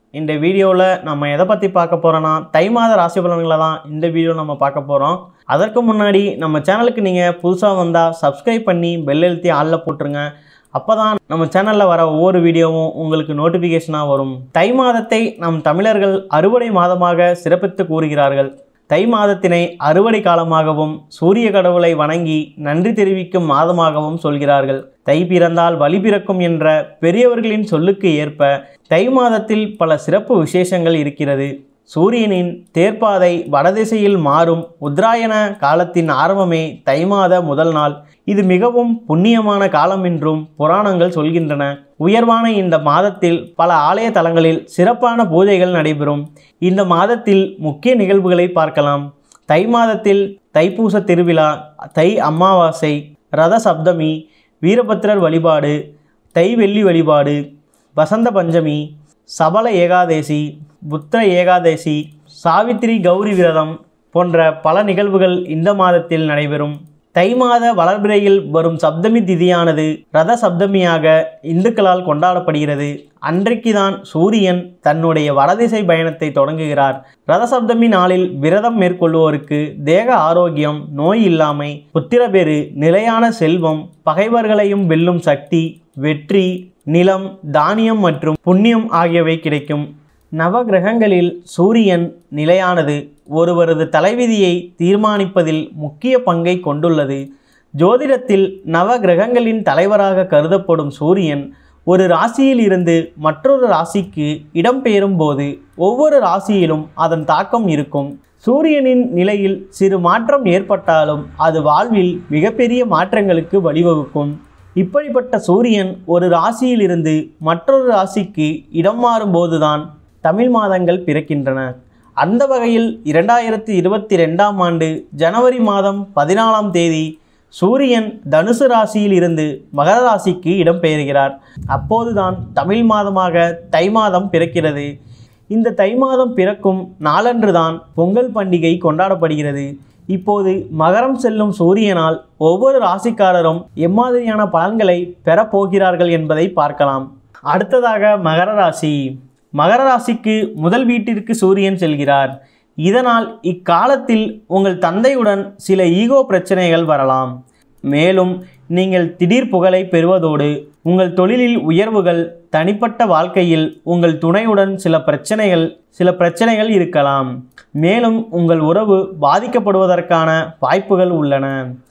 இந்த வீடியோவில் நம்ம எதை பற்றி பார்க்க போகிறோன்னா தை மாத ராசி பலன்களை தான் இந்த வீடியோ நம்ம பார்க்க போகிறோம் அதற்கு முன்னாடி நம்ம சேனலுக்கு நீங்கள் புதுசாக வந்தால் சப்ஸ்கிரைப் பண்ணி பெல் எழுத்தி ஆளில் போட்டுருங்க அப்போ தான் நம்ம சேனலில் வர ஒவ்வொரு வீடியோவும் உங்களுக்கு நோட்டிஃபிகேஷனாக வரும் தை மாதத்தை நம் தமிழர்கள் அறுவடை மாதமாக சிறப்பித்து கூறுகிறார்கள் தை மாதத்தினை அறுவடை காலமாகவும் சூரிய கடவுளை வணங்கி நன்றி தெரிவிக்கும் மாதமாகவும் சொல்கிறார்கள் தை பிறந்தால் வழி பிறக்கும் என்ற பெரியவர்களின் சொல்லுக்கு ஏற்ப தை மாதத்தில் பல சிறப்பு விசேஷங்கள் இருக்கிறது சூரியனின் தேர்ப்பாதை வடதிசையில் மாறும் உத்தராயண காலத்தின் ஆரம்பமே தை மாத முதல் நாள் இது மிகவும் புண்ணியமான காலம் என்றும் புராணங்கள் சொல்கின்றன உயர்வான இந்த மாதத்தில் பல ஆலய தலங்களில் சிறப்பான பூஜைகள் நடைபெறும் இந்த மாதத்தில் முக்கிய நிகழ்வுகளை பார்க்கலாம் தை மாதத்தில் தைப்பூச திருவிழா தை அமாவாசை ரத சப்தமி வீரபத்திரர் வழிபாடு தை வெள்ளி வழிபாடு வசந்த பஞ்சமி சபல ஏகாதேசி புத்திர ஏகாதேசி சாவித்திரி கௌரி விரதம் போன்ற பல நிகழ்வுகள் இந்த மாதத்தில் நடைபெறும் தை மாத வளர்பிறையில் வரும் சப்தமி திதியானது ரத சப்தமியாக இந்துக்களால் கொண்டாடப்படுகிறது அன்றைக்கு தான் சூரியன் தன்னுடைய வடதிசை பயணத்தை தொடங்குகிறார் ரத சப்தமி நாளில் விரதம் மேற்கொள்வோருக்கு தேக ஆரோக்கியம் நோய் இல்லாமை புத்திரபேறு நிலையான செல்வம் பகைவர்களையும் வெல்லும் சக்தி வெற்றி நிலம் தானியம் மற்றும் புண்ணியம் ஆகியவை கிடைக்கும் நவகிரகங்களில் சூரியன் நிலையானது ஒருவரது தலைவிதியை தீர்மானிப்பதில் முக்கிய பங்கை கொண்டுள்ளது ஜோதிடத்தில் நவகிரகங்களின் தலைவராக கருதப்படும் சூரியன் ஒரு ராசியில் இருந்து மற்றொரு ராசிக்கு இடம்பெயரும் போது ஒவ்வொரு ராசியிலும் அதன் தாக்கம் இருக்கும் சூரியனின் நிலையில் சிறு மாற்றம் ஏற்பட்டாலும் அது வாழ்வில் மிகப்பெரிய மாற்றங்களுக்கு வழிவகுக்கும் இப்படிப்பட்ட சூரியன் ஒரு ராசியிலிருந்து மற்றொரு ராசிக்கு இடம் மாறும்போதுதான் தமிழ் மாதங்கள் பிறக்கின்றன அந்த வகையில் இரண்டாயிரத்தி இருபத்தி ரெண்டாம் ஆண்டு ஜனவரி மாதம் பதினாலாம் தேதி சூரியன் தனுசு ராசியில் இருந்து மகர ராசிக்கு இடம்பெயர்கிறார் அப்போதுதான் தமிழ் மாதமாக தை மாதம் பிறக்கிறது இந்த தை மாதம் பிறக்கும் நாளன்றுதான் பொங்கல் பண்டிகை கொண்டாடப்படுகிறது இப்போது மகரம் செல்லும் சூரியனால் ஒவ்வொரு ராசிக்காரரும் எம்மாதிரியான பலன்களை பெறப் போகிறார்கள் என்பதை பார்க்கலாம் அடுத்ததாக மகர ராசி மகர ராசிக்கு முதல் வீட்டிற்கு சூரியன் செல்கிறார் இதனால் இக்காலத்தில் உங்கள் தந்தையுடன் சில ஈகோ பிரச்சனைகள் வரலாம் மேலும் நீங்கள் திடீர் புகழை பெறுவதோடு உங்கள் தொழிலில் உயர்வுகள் தனிப்பட்ட வாழ்க்கையில் உங்கள் துணையுடன் சில பிரச்சனைகள் சில பிரச்சனைகள் இருக்கலாம் மேலும் உங்கள் உறவு பாதிக்கப்படுவதற்கான வாய்ப்புகள் உள்ளன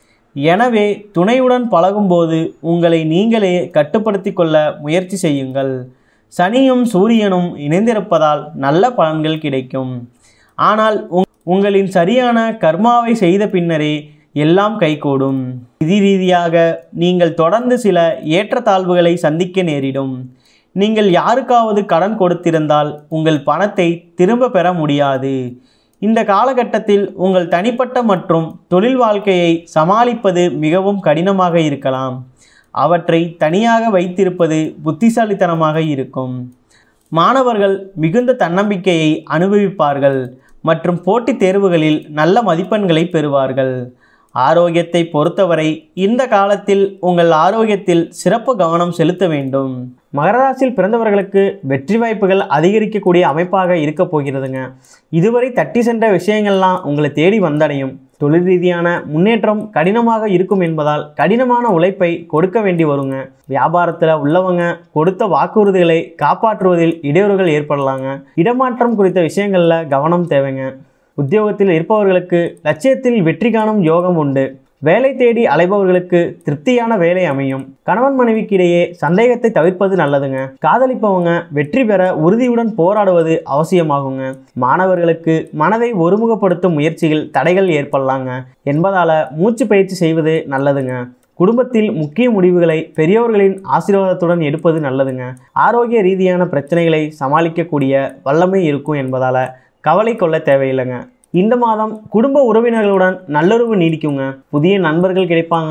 எனவே துணையுடன் பழகும்போது உங்களை நீங்களே கட்டுப்படுத்தி கொள்ள முயற்சி செய்யுங்கள் சனியும் சூரியனும் இணைந்திருப்பதால் நல்ல பலன்கள் கிடைக்கும் ஆனால் உங்களின் சரியான கர்மாவை செய்த பின்னரே எல்லாம் கைகூடும் விதி ரீதியாக நீங்கள் தொடர்ந்து சில ஏற்றத்தாழ்வுகளை சந்திக்க நேரிடும் நீங்கள் யாருக்காவது கடன் கொடுத்திருந்தால் உங்கள் பணத்தை திரும்ப பெற முடியாது இந்த காலகட்டத்தில் உங்கள் தனிப்பட்ட மற்றும் தொழில் வாழ்க்கையை சமாளிப்பது மிகவும் கடினமாக இருக்கலாம் அவற்றை தனியாக வைத்திருப்பது புத்திசாலித்தனமாக இருக்கும் மாணவர்கள் மிகுந்த தன்னம்பிக்கையை அனுபவிப்பார்கள் மற்றும் போட்டித் தேர்வுகளில் நல்ல மதிப்பெண்களை பெறுவார்கள் ஆரோக்கியத்தை பொறுத்தவரை இந்த காலத்தில் உங்கள் ஆரோக்கியத்தில் சிறப்பு கவனம் செலுத்த வேண்டும் மகர ராசியில் பிறந்தவர்களுக்கு வெற்றி வாய்ப்புகள் அதிகரிக்கக்கூடிய அமைப்பாக இருக்க போகிறதுங்க இதுவரை தட்டி சென்ற விஷயங்கள்லாம் உங்களை தேடி வந்தடையும் தொழில் ரீதியான முன்னேற்றம் கடினமாக இருக்கும் என்பதால் கடினமான உழைப்பை கொடுக்க வேண்டி வருங்க வியாபாரத்தில் உள்ளவங்க கொடுத்த வாக்குறுதிகளை காப்பாற்றுவதில் இடையூறுகள் ஏற்படலாங்க இடமாற்றம் குறித்த விஷயங்களில் கவனம் தேவைங்க உத்தியோகத்தில் இருப்பவர்களுக்கு லட்சியத்தில் வெற்றி காணும் யோகம் உண்டு வேலை தேடி அலைபவர்களுக்கு திருப்தியான வேலை அமையும் கணவன் மனைவிக்கு இடையே சந்தேகத்தை தவிர்ப்பது நல்லதுங்க காதலிப்பவங்க வெற்றி பெற உறுதியுடன் போராடுவது அவசியமாகுங்க மாணவர்களுக்கு மனதை ஒருமுகப்படுத்தும் முயற்சியில் தடைகள் ஏற்படலாங்க என்பதால மூச்சு பயிற்சி செய்வது நல்லதுங்க குடும்பத்தில் முக்கிய முடிவுகளை பெரியவர்களின் ஆசீர்வாதத்துடன் எடுப்பது நல்லதுங்க ஆரோக்கிய ரீதியான பிரச்சனைகளை சமாளிக்கக்கூடிய வல்லமை இருக்கும் என்பதால் கவலை கொள்ள தேவையில்லைங்க இந்த மாதம் குடும்ப உறவினர்களுடன் நல்லுறவு நீடிக்குங்க புதிய நண்பர்கள் கிடைப்பாங்க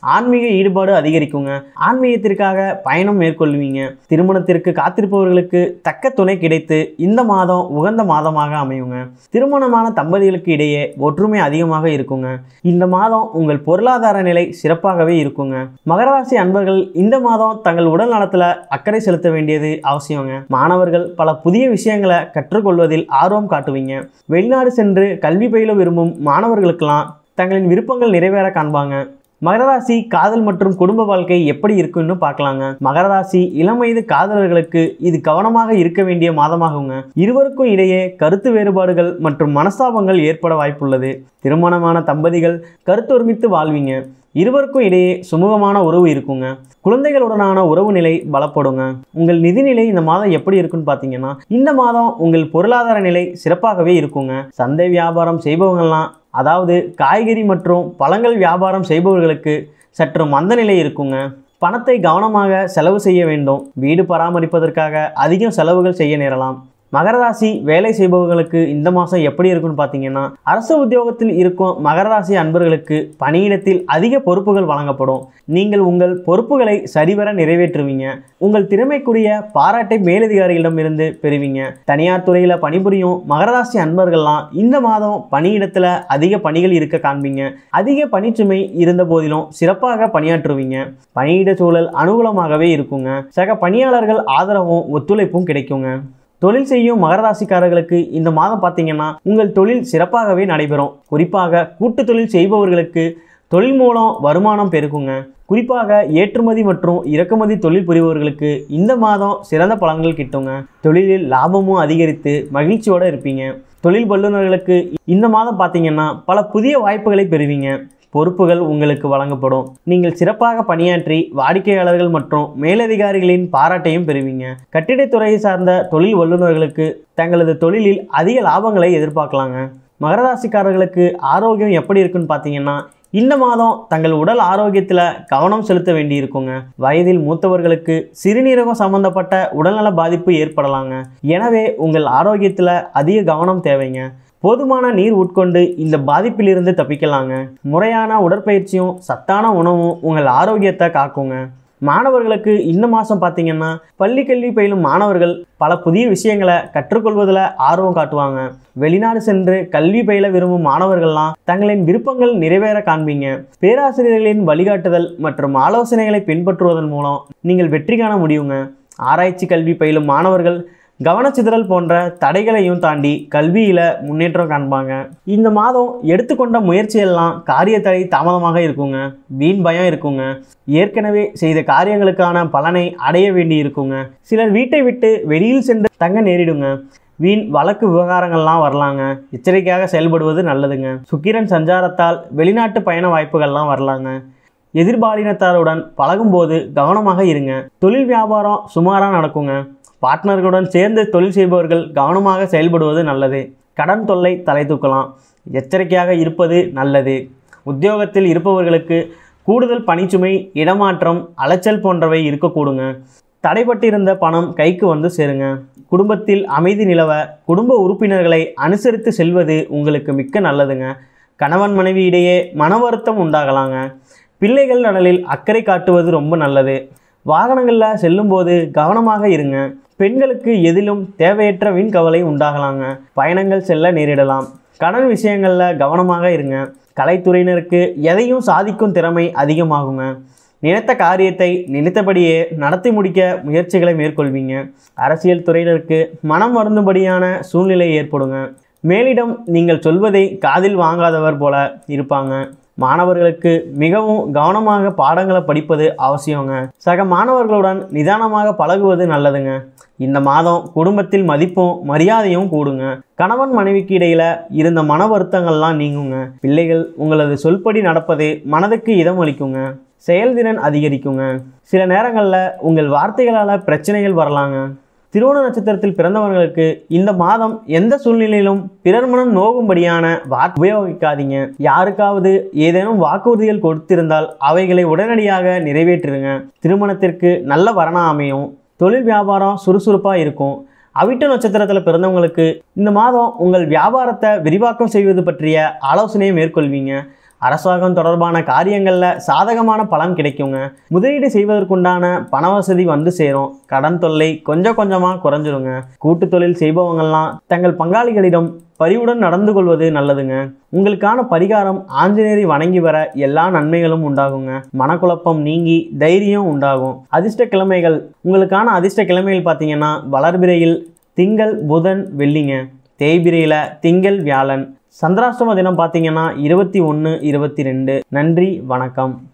ஆன்மீக ஈடுபாடு அதிகரிக்குங்க ஆன்மீகத்திற்காக பயணம் மேற்கொள்வீங்க திருமணத்திற்கு காத்திருப்பவர்களுக்கு தக்க துணை கிடைத்து இந்த மாதம் உகந்த மாதமாக அமையுங்க திருமணமான தம்பதிகளுக்கு இடையே ஒற்றுமை அதிகமாக இருக்குங்க இந்த மாதம் உங்கள் பொருளாதார நிலை சிறப்பாகவே இருக்குங்க மகர ராசி அன்பர்கள் இந்த மாதம் தங்கள் உடல் நலத்துல அக்கறை செலுத்த வேண்டியது அவசியங்க மாணவர்கள் பல புதிய விஷயங்களை கற்றுக்கொள்வதில் ஆர்வம் காட்டுவீங்க வெளிநாடு சென்று கல்வி பயில விரும்பும் மாணவர்களுக்கெல்லாம் தங்களின் விருப்பங்கள் நிறைவேற காண்பாங்க மகர ராசி காதல் மற்றும் குடும்ப வாழ்க்கை எப்படி இருக்குன்னு பார்க்கலாங்க மகர ராசி இளம் வயது காதலர்களுக்கு இது கவனமாக இருக்க வேண்டிய மாதமாகுங்க இருவருக்கும் இடையே கருத்து வேறுபாடுகள் மற்றும் மனஸ்தாபங்கள் ஏற்பட வாய்ப்புள்ளது திருமணமான தம்பதிகள் கருத்தொருமித்து வாழ்வீங்க இருவருக்கும் இடையே சுமூகமான உறவு இருக்குங்க குழந்தைகளுடனான உறவு நிலை பலப்படுங்க உங்கள் நிதிநிலை இந்த மாதம் எப்படி இருக்குன்னு பார்த்தீங்கன்னா இந்த மாதம் உங்கள் பொருளாதார நிலை சிறப்பாகவே இருக்குங்க சந்தை வியாபாரம் செய்பவங்கள்லாம் அதாவது காய்கறி மற்றும் பழங்கள் வியாபாரம் செய்பவர்களுக்கு சற்று மந்த நிலை இருக்குங்க பணத்தை கவனமாக செலவு செய்ய வேண்டும் வீடு பராமரிப்பதற்காக அதிகம் செலவுகள் செய்ய நேரலாம் மகர ராசி வேலை செய்பவர்களுக்கு இந்த மாதம் எப்படி இருக்குன்னு பார்த்தீங்கன்னா அரசு உத்தியோகத்தில் இருக்கும் மகர ராசி அன்பர்களுக்கு பணியிடத்தில் அதிக பொறுப்புகள் வழங்கப்படும் நீங்கள் உங்கள் பொறுப்புகளை சரிவர நிறைவேற்றுவீங்க உங்கள் திறமைக்குரிய பாராட்டை மேலதிகாரிகளிடம் இருந்து பெறுவீங்க தனியார் துறையில் பணிபுரியும் மகர ராசி அன்பர்கள்லாம் இந்த மாதம் பணியிடத்தில் அதிக பணிகள் இருக்க காண்பீங்க அதிக பணிச்சுமை இருந்த போதிலும் சிறப்பாக பணியாற்றுவீங்க பணியிட சூழல் அனுகூலமாகவே இருக்குங்க சக பணியாளர்கள் ஆதரவும் ஒத்துழைப்பும் கிடைக்குங்க தொழில் செய்யும் மகர ராசிக்காரர்களுக்கு இந்த மாதம் பார்த்தீங்கன்னா உங்கள் தொழில் சிறப்பாகவே நடைபெறும் குறிப்பாக கூட்டு தொழில் செய்பவர்களுக்கு தொழில் மூலம் வருமானம் பெருக்குங்க குறிப்பாக ஏற்றுமதி மற்றும் இறக்குமதி தொழில் புரிபவர்களுக்கு இந்த மாதம் சிறந்த பலன்கள் கிட்டுங்க தொழிலில் லாபமும் அதிகரித்து மகிழ்ச்சியோடு இருப்பீங்க தொழில் வல்லுநர்களுக்கு இந்த மாதம் பார்த்தீங்கன்னா பல புதிய வாய்ப்புகளை பெறுவீங்க பொறுப்புகள் உங்களுக்கு வழங்கப்படும் நீங்கள் சிறப்பாக பணியாற்றி வாடிக்கையாளர்கள் மற்றும் மேலதிகாரிகளின் பாராட்டையும் பெறுவீங்க கட்டிடத்துறையை சார்ந்த தொழில் வல்லுநர்களுக்கு தங்களது தொழிலில் அதிக லாபங்களை எதிர்பார்க்கலாங்க மகர ராசிக்காரர்களுக்கு ஆரோக்கியம் எப்படி இருக்குன்னு பார்த்தீங்கன்னா இந்த மாதம் தங்கள் உடல் ஆரோக்கியத்தில் கவனம் செலுத்த வேண்டியிருக்குங்க வயதில் மூத்தவர்களுக்கு சிறுநீரகம் சம்பந்தப்பட்ட உடல்நல பாதிப்பு ஏற்படலாங்க எனவே உங்கள் ஆரோக்கியத்தில் அதிக கவனம் தேவைங்க போதுமான நீர் உட்கொண்டு இந்த பாதிப்பிலிருந்து தப்பிக்கலாங்க முறையான உடற்பயிற்சியும் சத்தான உணவும் உங்கள் ஆரோக்கியத்தை காக்குங்க மாணவர்களுக்கு இந்த மாதம் பார்த்தீங்கன்னா பள்ளி கல்வி பயிலும் மாணவர்கள் பல புதிய விஷயங்களை கற்றுக்கொள்வதில் ஆர்வம் காட்டுவாங்க வெளிநாடு சென்று கல்வி பயில விரும்பும் மாணவர்கள்லாம் தங்களின் விருப்பங்கள் நிறைவேற காண்பீங்க பேராசிரியர்களின் வழிகாட்டுதல் மற்றும் ஆலோசனைகளை பின்பற்றுவதன் மூலம் நீங்கள் வெற்றி காண முடியுங்க ஆராய்ச்சி கல்வி பயிலும் மாணவர்கள் கவனச்சிதறல் போன்ற தடைகளையும் தாண்டி கல்வியில் முன்னேற்றம் காண்பாங்க இந்த மாதம் எடுத்துக்கொண்ட முயற்சியெல்லாம் காரிய தடை தாமதமாக இருக்குங்க வீண் பயம் இருக்குங்க ஏற்கனவே செய்த காரியங்களுக்கான பலனை அடைய வேண்டி இருக்குங்க சிலர் வீட்டை விட்டு வெளியில் சென்று தங்க நேரிடுங்க வீண் வழக்கு விவகாரங்கள்லாம் வரலாங்க எச்சரிக்கையாக செயல்படுவது நல்லதுங்க சுக்கிரன் சஞ்சாரத்தால் வெளிநாட்டு பயண வாய்ப்புகள்லாம் வரலாங்க எதிர்பாலினத்தாருடன் பழகும்போது கவனமாக இருங்க தொழில் வியாபாரம் சுமாராக நடக்குங்க பார்ட்னர்களுடன் சேர்ந்து தொழில் செய்பவர்கள் கவனமாக செயல்படுவது நல்லது கடன் தொல்லை தலை தூக்கலாம் எச்சரிக்கையாக இருப்பது நல்லது உத்தியோகத்தில் இருப்பவர்களுக்கு கூடுதல் பணிச்சுமை இடமாற்றம் அலைச்சல் போன்றவை இருக்கக்கூடுங்க தடைப்பட்டிருந்த பணம் கைக்கு வந்து சேருங்க குடும்பத்தில் அமைதி நிலவ குடும்ப உறுப்பினர்களை அனுசரித்து செல்வது உங்களுக்கு மிக்க நல்லதுங்க கணவன் மனைவி இடையே மன வருத்தம் உண்டாகலாங்க பிள்ளைகள் நலனில் அக்கறை காட்டுவது ரொம்ப நல்லது வாகனங்களில் செல்லும்போது கவனமாக இருங்க பெண்களுக்கு எதிலும் தேவையற்ற வீண் கவலை உண்டாகலாங்க பயணங்கள் செல்ல நேரிடலாம் கடன் விஷயங்களில் கவனமாக இருங்க கலைத்துறையினருக்கு எதையும் சாதிக்கும் திறமை அதிகமாகுங்க நினைத்த காரியத்தை நினைத்தபடியே நடத்தி முடிக்க முயற்சிகளை மேற்கொள்வீங்க அரசியல் துறையினருக்கு மனம் வருந்தும்படியான சூழ்நிலை ஏற்படுங்க மேலிடம் நீங்கள் சொல்வதை காதில் வாங்காதவர் போல இருப்பாங்க மாணவர்களுக்கு மிகவும் கவனமாக பாடங்களை படிப்பது அவசியங்க சக மாணவர்களுடன் நிதானமாக பழகுவது நல்லதுங்க இந்த மாதம் குடும்பத்தில் மதிப்பும் மரியாதையும் கூடுங்க கணவன் மனைவிக்கு இடையில இருந்த மன வருத்தங்கள்லாம் நீங்குங்க பிள்ளைகள் உங்களது சொல்படி நடப்பது மனதுக்கு இதம் அளிக்குங்க செயல்திறன் அதிகரிக்குங்க சில நேரங்களில் உங்கள் வார்த்தைகளால் பிரச்சனைகள் வரலாங்க திருவோண நட்சத்திரத்தில் பிறந்தவர்களுக்கு இந்த மாதம் எந்த சூழ்நிலையிலும் பிறர் மனம் நோகும்படியான வார்த்தை உபயோகிக்காதீங்க யாருக்காவது ஏதேனும் வாக்குறுதிகள் கொடுத்திருந்தால் அவைகளை உடனடியாக நிறைவேற்றுங்க திருமணத்திற்கு நல்ல வரணா அமையும் தொழில் வியாபாரம் சுறுசுறுப்பாக இருக்கும் அவிட்ட நட்சத்திரத்தில் பிறந்தவங்களுக்கு இந்த மாதம் உங்கள் வியாபாரத்தை விரிவாக்கம் செய்வது பற்றிய ஆலோசனையை மேற்கொள்வீங்க அரசாங்கம் தொடர்பான காரியங்களில் சாதகமான பலன் கிடைக்குங்க முதலீடு செய்வதற்குண்டான பண வசதி வந்து சேரும் கடன் தொல்லை கொஞ்சம் கொஞ்சமாக குறைஞ்சிருங்க கூட்டு தொழில் செய்பவங்கள்லாம் தங்கள் பங்காளிகளிடம் பரிவுடன் நடந்து கொள்வது நல்லதுங்க உங்களுக்கான பரிகாரம் ஆஞ்சநேயரை வணங்கி வர எல்லா நன்மைகளும் உண்டாகுங்க மனக்குழப்பம் நீங்கி தைரியம் உண்டாகும் அதிர்ஷ்ட கிழமைகள் உங்களுக்கான அதிர்ஷ்ட கிழமைகள் பார்த்தீங்கன்னா வளர்பிறையில் திங்கள் புதன் வெள்ளிங்க தேய்பிரையில் திங்கள் வியாழன் சந்திராஷ்டம தினம் பார்த்தீங்கன்னா இருபத்தி ஒன்று இருபத்தி ரெண்டு நன்றி வணக்கம்